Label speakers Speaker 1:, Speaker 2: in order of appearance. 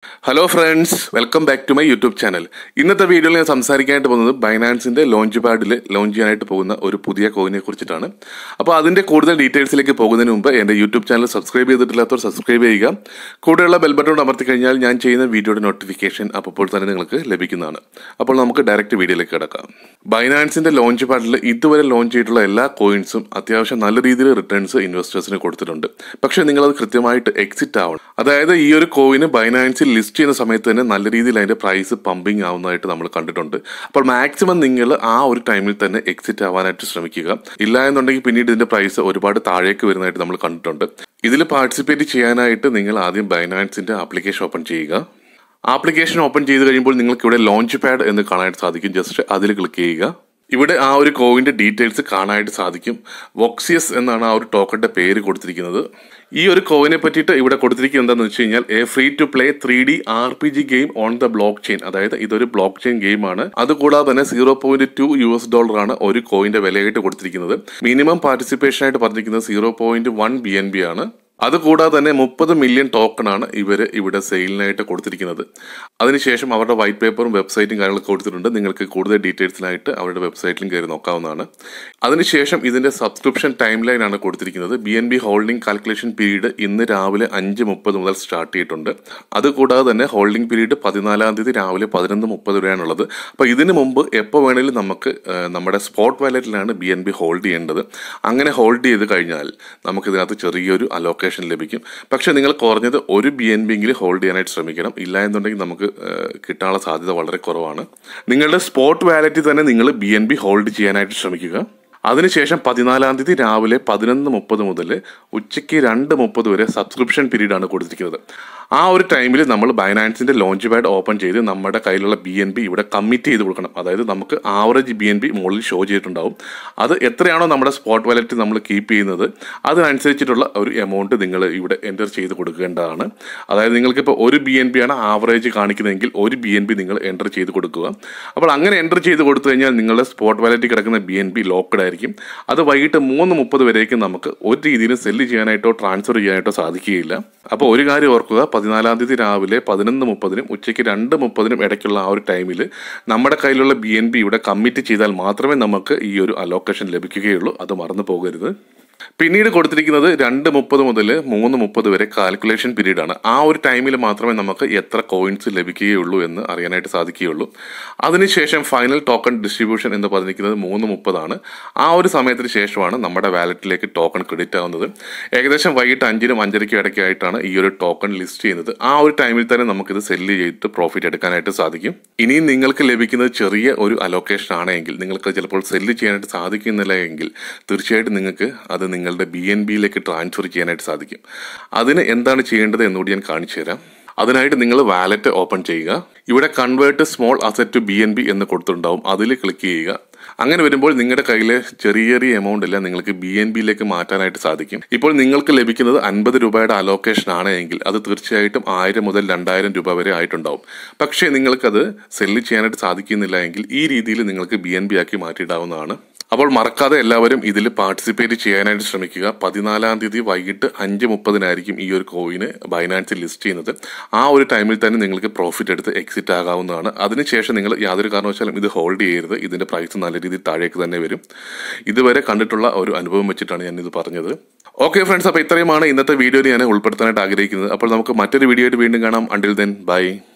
Speaker 1: hello friends welcome back to my YouTube channel ഇന്നത്തെ വീഡിയോയിൽ ഞാൻ സംസാരിക്കാനായിട്ട് പോകുന്നത് ബൈനാൻസിന്റെ ലോഞ്ച് പാഡിൽ ലോഞ്ച് ചെയ്യാനായിട്ട് പോകുന്ന ഒരു പുതിയ കോയിനെ കുറിച്ചിട്ടാണ് അപ്പോൾ അതിന്റെ കൂടുതൽ ഡീറ്റെയിൽസിലേക്ക് പോകുന്നതിന് മുമ്പ് എൻ്റെ യൂട്യൂബ് ചാനൽ സബ്സ്ക്രൈബ് ചെയ്തിട്ടില്ലാത്തവർ സബ്സ്ക്രൈബ് ചെയ്യുക കൂടെയുള്ള ബെൽ ബട്ടൺ അമർത്തി കഴിഞ്ഞാൽ ഞാൻ ചെയ്യുന്ന വീഡിയോയുടെ നോട്ടിഫിക്കേഷൻ അപ്പോൾ തന്നെ നിങ്ങൾക്ക് ലഭിക്കുന്നതാണ് അപ്പോൾ നമുക്ക് ഡയറക്റ്റ് വീഡിയോയിലേക്ക് കിടക്കാം ബൈനാൻസിന്റെ ലോഞ്ച് പാഡിൽ ഇതുവരെ ലോഞ്ച് ചെയ്തിട്ടുള്ള എല്ലാ കോയിൻസും അത്യാവശ്യം നല്ല രീതിയിൽ റിട്ടേൺസ് ഇൻവെസ്റ്റേഴ്സിന് കൊടുത്തിട്ടുണ്ട് പക്ഷേ നിങ്ങളത് കൃത്യമായിട്ട് എക്സിറ്റ് ആവണം അതായത് ഈ ഒരു കോയിന് ബൈനാൻസിൽ ലിസ്റ്റ് ചെയ്യുന്ന സമയത്ത് തന്നെ നല്ല രീതിയിൽ അതിന്റെ പ്രൈസ് പമ്പിങ് ആവുന്നതായിട്ട് നമ്മൾ കണ്ടിട്ടുണ്ട് അപ്പോൾ മാക്സിമം നിങ്ങൾ ആ ഒരു ടൈമിൽ തന്നെ എക്സിറ്റ് ആവാനായിട്ട് ശ്രമിക്കുക ഇല്ല എന്നുണ്ടെങ്കിൽ പിന്നീട് ഇതിന്റെ പ്രൈസ് ഒരുപാട് താഴേക്ക് വരുന്നതായിട്ട് നമ്മൾ കണ്ടിട്ടുണ്ട് ഇതിൽ പാർട്ടിസിപ്പേറ്റ് ചെയ്യാനായിട്ട് നിങ്ങൾ ആദ്യം ബൈനാൻസിന്റെ ആപ്ലിക്കേഷൻ ഓപ്പൺ ചെയ്യുക ആപ്ലിക്കേഷൻ ഓപ്പൺ ചെയ്ത് കഴിയുമ്പോൾ നിങ്ങൾക്ക് ഇവിടെ ലോഞ്ച് പാഡ് എന്ന് കാണാനായിട്ട് സാധിക്കും ജസ്റ്റ് അതിൽ ക്ലിക്ക് ചെയ്യുക ഇവിടെ ആ ഒരു കോയിന്റെ ഡീറ്റെയിൽസ് കാണാനായിട്ട് സാധിക്കും വോക്സിയസ് എന്നാണ് ആ ഒരു ടോക്കന്റെ പേര് കൊടുത്തിരിക്കുന്നത് ഈ ഒരു കോയിനെ പറ്റിയിട്ട് ഇവിടെ കൊടുത്തിരിക്കുന്നത് എന്താണെന്ന് വെച്ച് കഴിഞ്ഞാൽ a free to play three D R P G game on the blockchain അതായത് ഇതൊരു ബ്ലോക്ക് ചെയിൻ ഗെയിമാണ് അതുകൂടാതെ തന്നെ zero point two U S dollar ആണ് ഒരു കോയിന്റെ വിലയായിട്ട് കൊടുത്തിരിക്കുന്നത് മിനിമം പാർട്ടിസിപ്പേഷൻ ആയിട്ട് പറഞ്ഞിരിക്കുന്നത് zero point one B N B ആണ് അതുകൂടാതെ തന്നെ മുപ്പത് മില്യൺ ടോക്കൺ ആണ് ഇവർ ഇവിടെ സെയിലിനായിട്ട് കൊടുത്തിരിക്കുന്നത് അതിനുശേഷം അവരുടെ വൈറ്റ് പേപ്പറും വെബ്സൈറ്റും കാര്യങ്ങളൊക്കെ കൊടുത്തിട്ടുണ്ട് നിങ്ങൾക്ക് കൂടുതൽ ഡീറ്റെയിൽസിനായിട്ട് അവരുടെ വെബ്സൈറ്റിലും കയറി നോക്കാവുന്നതാണ് അതിനുശേഷം ഇതിന്റെ സബ്സ്ക്രിപ്ഷൻ ടൈം ലൈൻ ആണ് കൊടുത്തിരിക്കുന്നത് B N B holding calculation period ഇന്ന് രാവിലെ അഞ്ച് മുപ്പത് മുതൽ സ്റ്റാർട്ട് ചെയ്തിട്ടുണ്ട് അതുകൂടാതെ തന്നെ ഹോൾഡിംഗ് പീരീഡ് പതിനാലാം തീയതി രാവിലെ പതിനൊന്ന് മുപ്പത് വരെയാണുള്ളത് അപ്പോൾ ഇതിനു മുമ്പ് എപ്പോൾ വേണമെങ്കിലും നമുക്ക് ആ, നമ്മുടെ സ്പോട്ട് വാലറ്റിലാണ് ബി എൻ ബി ഹോൾഡ് ചെയ്യേണ്ടത് അങ്ങനെ ഹോൾഡ് ചെയ്ത് കഴിഞ്ഞാൽ നമുക്ക് ഇതിനകത്ത് ചെറിയൊരു അലോക്കേഷൻ ലഭിക്കും പക്ഷേ നിങ്ങൾ കുറഞ്ഞത് ഒരു ബി എൻ ബി എങ്കിലും ഹോൾഡ് ചെയ്യാനായിട്ട് ശ്രമിക്കണം ഇല്ല എന്നുണ്ടെങ്കിൽ നമുക്ക് ആ, കിട്ടാനുള്ള സാധ്യത വളരെ കുറവാണ് നിങ്ങളുടെ സ്പോട്ട് വാലറ്റിൽ തന്നെ നിങ്ങൾ ബി എൻ ബി ഹോൾഡ് ചെയ്യാനായിട്ട് ശ്രമിക്കുക അതിനുശേഷം പതിനാലാം തീയതി രാവിലെ പതിനൊന്ന് മുപ്പത് മുതൽ ഉച്ചയ്ക്ക് രണ്ട് മുപ്പത് വരെ സബ്സ്ക്രിപ്ഷൻ പീരീഡ് ആണ് കൊടുത്തിരിക്കുന്നത് ആ ഒരു ടൈമിൽ നമ്മൾ ബൈനാൻസിന്റെ ലോഞ്ച് പാഡ് ഓപ്പൺ ചെയ്ത് നമ്മുടെ കയ്യിലുള്ള ബി എൻ ബി ഇവിടെ കമ്മിറ്റ് ചെയ്ത് കൊടുക്കണം അതായത് നമുക്ക് ആവറേജ് ബി എൻ ബി മുകളിൽ ഷോ ചെയ്തിട്ടുണ്ടാവും അത് എത്രയാണോ നമ്മുടെ സ്പോട്ട് വാലറ്റ് നമ്മൾ കീപ്പ് ചെയ്യുന്നത് അതിനനുസരിച്ചിട്ടുള്ള ഒരു എമൗണ്ട് നിങ്ങൾ ഇവിടെ എൻ്റർ ചെയ്ത് കൊടുക്കേണ്ടതാണ് അതായത് നിങ്ങൾക്കിപ്പോൾ ഒരു ബി എൻ ബി ആണ് ആവറേജ് കാണിക്കുന്നതെങ്കിൽ ഒരു ബി എൻ ബി നിങ്ങൾ എൻ്റർ ചെയ്ത് കൊടുക്കുക അപ്പോൾ അങ്ങനെ എൻ്റർ ചെയ്ത് കൊടുത്തു കഴിഞ്ഞാൽ നിങ്ങളുടെ സ്പോട്ട് വാലറ്റിൽ കിടക്കുന്ന ബി എൻ ബി ലോക്ക്ഡ് ആയിരിക്കും അത് വൈകിട്ട് മൂന്ന് മുപ്പത് വരേക്കും നമുക്ക് ഒരു രീതിയിലും സെല്ല് ചെയ്യാനായിട്ടോ ട്രാൻസ്ഫർ ചെയ്യാനായിട്ടോ സാധിക്കുകയില്ല അപ്പോൾ ഒരു കാര്യം ഓർക്കുക പതിനാലാം തീയതി രാവിലെ പതിനൊന്ന് മുപ്പതിനും ഉച്ചയ്ക്ക് രണ്ട് മുപ്പതിനും ഇടയ്ക്കുള്ള ആ ഒരു ടൈമിൽ നമ്മുടെ കയ്യിലുള്ള ബി എൻ ബി ഇവിടെ കമ്മിറ്റ് ചെയ്താൽ മാത്രമേ നമുക്ക് ഈ ഒരു അലോക്കേഷൻ ലഭിക്കുകയുള്ളൂ അത് മറന്നു പോകരുത് പിന്നീട് കൊടുത്തിരിക്കുന്നത് രണ്ട് മുപ്പത് മുതൽ മൂന്ന് മുപ്പത് വരെ കാൽക്കുലേഷൻ പീരീഡ് ആണ് ആ ഒരു ടൈമിൽ മാത്രമേ നമുക്ക് എത്ര കോയിൻസ് ലഭിക്കുകയുള്ളൂ എന്ന് അറിയാനായിട്ട് സാധിക്കുകയുള്ളൂ അതിനുശേഷം ഫൈനൽ ടോക്കൺ ഡിസ്ട്രിബ്യൂഷൻ എന്ന് പറഞ്ഞിരിക്കുന്നത് മൂന്ന് മുപ്പതാണ് ആ ഒരു സമയത്തിന് ശേഷമാണ് നമ്മുടെ വാലറ്റിലേക്ക് ടോക്കൺ ക്രെഡിറ്റ് ആവുന്നത് ഏകദേശം വൈകിട്ട് അഞ്ചിനും അഞ്ചരയ്ക്കും ഇടയ്ക്കായിട്ടാണ് ഈ ഒരു ടോക്കൺ ലിസ്റ്റ് ചെയ്യുന്നത് ആ ഒരു ടൈമിൽ തന്നെ നമുക്കിത് സെല്ല് ചെയ്തിട്ട് പ്രോഫിറ്റ് എടുക്കാനായിട്ട് സാധിക്കും ഇനിയും നിങ്ങൾക്ക് ലഭിക്കുന്നത് ചെറിയ ഒരു അലോക്കേഷൻ ആണെങ്കിൽ നിങ്ങൾക്ക് ചിലപ്പോൾ സെല്ല് ചെയ്യാനായിട്ട് സാധിക്കുന്നില്ല എങ്കിൽ തീർച്ചയായിട്ടും നിങ്ങൾക്ക് അത് നിങ്ങളുടെ ബി എൻ ബിയിലേക്ക് ട്രാൻസ്ഫർ ചെയ്യാനായിട്ട് സാധിക്കും അതിന് എന്താണ് ചെയ്യേണ്ടത് എന്നുകൂടി ഞാൻ കാണിച്ചു തരാം അതിനായിട്ട് നിങ്ങൾ വാലറ്റ് ഓപ്പൺ ചെയ്യുക ഇവിടെ convert small asset to B N B എന്ന് കൊടുത്തിട്ടുണ്ടാവും അതിൽ ക്ലിക്ക് ചെയ്യുക അങ്ങനെ വരുമ്പോൾ നിങ്ങളുടെ കയ്യിലെ ചെറിയ ചെറിയ എമൗണ്ട് എല്ലാം നിങ്ങൾക്ക് ബി എൻ ബിയിലേക്ക് മാറ്റാനായിട്ട് സാധിക്കും ഇപ്പോൾ നിങ്ങൾക്ക് ലഭിക്കുന്നത് അൻപത് രൂപയുടെ അലോക്കേഷൻ ആണ് എങ്കിൽ അത് തീർച്ചയായിട്ടും ആയിരം മുതൽ രണ്ടായിരം രൂപ വരെ ആയിട്ടുണ്ടാവും പക്ഷേ നിങ്ങൾക്കത് സെല്ല് ചെയ്യാനായിട്ട് സാധിക്കുന്നില്ല എങ്കിൽ ഈ രീതിയിൽ നിങ്ങൾക്ക് ബി എൻ ബി ആക്കി മാറ്റിയിടാവുന്നതാണ് അപ്പോൾ മറക്കാതെ എല്ലാവരും ഇതിൽ പാർട്ടിസിപ്പേറ്റ് ചെയ്യാനായിട്ട് ശ്രമിക്കുക പതിനാലാം തീയതി വൈകിട്ട് അഞ്ച് മുപ്പതിനായിരിക്കും ഈ ഒരു കോയിന് ബൈനാൻസിൽ ലിസ്റ്റ് ചെയ്യുന്നത് ആ ഒരു ടൈമിൽ തന്നെ നിങ്ങൾക്ക് പ്രോഫിറ്റ് എടുത്ത് എക്സിറ്റ് ആകാവുന്നതാണ് അതിനുശേഷം നിങ്ങൾ യാതൊരു കാരണവശാലും ഇത് ഹോൾഡ് ചെയ്യരുത് ഇതിന്റെ പ്രൈസ് നല്ല രീതിയിൽ താഴേക്ക് തന്നെ വരും ഇതുവരെ കണ്ടിട്ടുള്ള ഒരു അനുഭവം വെച്ചിട്ടാണ് ഞാൻ ഇത് പറഞ്ഞത് ഓക്കെ ഫ്രണ്ട്സ് അപ്പോൾ ഇത്രയുമാണ് ഇന്നത്തെ വീഡിയോയിൽ ഞാൻ ഉൾപ്പെടുത്താനായിട്ട് ആഗ്രഹിക്കുന്നത് അപ്പോൾ നമുക്ക് മറ്റൊരു വീഡിയോ ആയിട്ട് വീണ്ടും കാണാം അണ്ടിൽ ദെൻ ബൈ